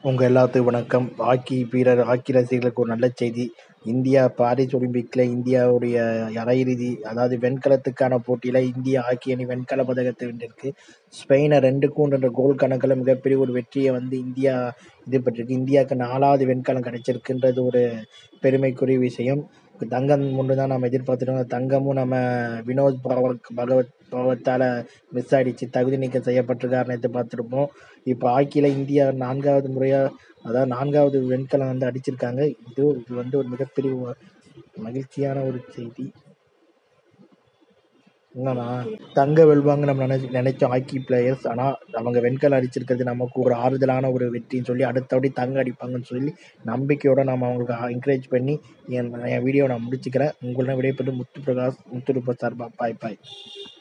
உங்கள் எல்லாத்துக்கும் வணக்கம் ஹாக்கி வீரர் ஹாக்கி ரசிகர்களுக்கு ஒரு நல்ல செய்தி இந்தியா பாரிஸ் ஒலிம்பிக்கில் இந்தியாவுடைய அரையிறுதி அதாவது வெண்கலத்துக்கான போட்டியில் இந்திய ஹாக்கி அணி வெண்கல பதக்கத்தை வென்றிருக்கு ஸ்பெயினை ரெண்டுக்கு ஒன்று கோல் கணக்கில் மிகப்பெரிய ஒரு வெற்றியை வந்து இந்தியா இது பெற்றிருக்கு இந்தியாவுக்கு நாலாவது வெண்கலம் கிடைச்சிருக்குன்றது ஒரு பெருமைக்குரிய விஷயம் தங்கம் ஒன்று தான் நம்ம எதிர்பார்த்துட்டோம் தங்கமும் நம்ம வினோத் பகவத் பகவத் பகவத்தால் மிஸ் ஆகிடுச்சு தகுதி நீக்கம் செய்யப்பட்டிருக்காருன்னு எதிர்பார்த்துருப்போம் இப்போ ஹாக்கியில் இந்தியா நான்காவது முறையாக அதாவது நான்காவது வெண்கலம் வந்து அடிச்சிருக்காங்க இது இது வந்து ஒரு மிகப்பெரிய ஒரு மகிழ்ச்சியான ஒரு செய்தி என்னன்னா தங்க வெல்வாங்க நம்ம நினை நினைச்சோம் ஹாக்கி பிளேயர்ஸ் ஆனால் அவங்க வெண்கலம் அடிச்சிருக்கிறது நமக்கு ஒரு ஆறுதலான ஒரு வெற்றின்னு சொல்லி அடுத்தபடி தங்க அடிப்பாங்கன்னு சொல்லி நம்பிக்கையோட நம்ம அவங்களுக்கு என்கரேஜ் பண்ணி என் என் வீடியோ நான் முடிச்சுக்கிறேன் உங்களிடம் விடைபெற்று முத்து பிரகாஷ் முத்துருப்ப சார்பா பாய் பாய்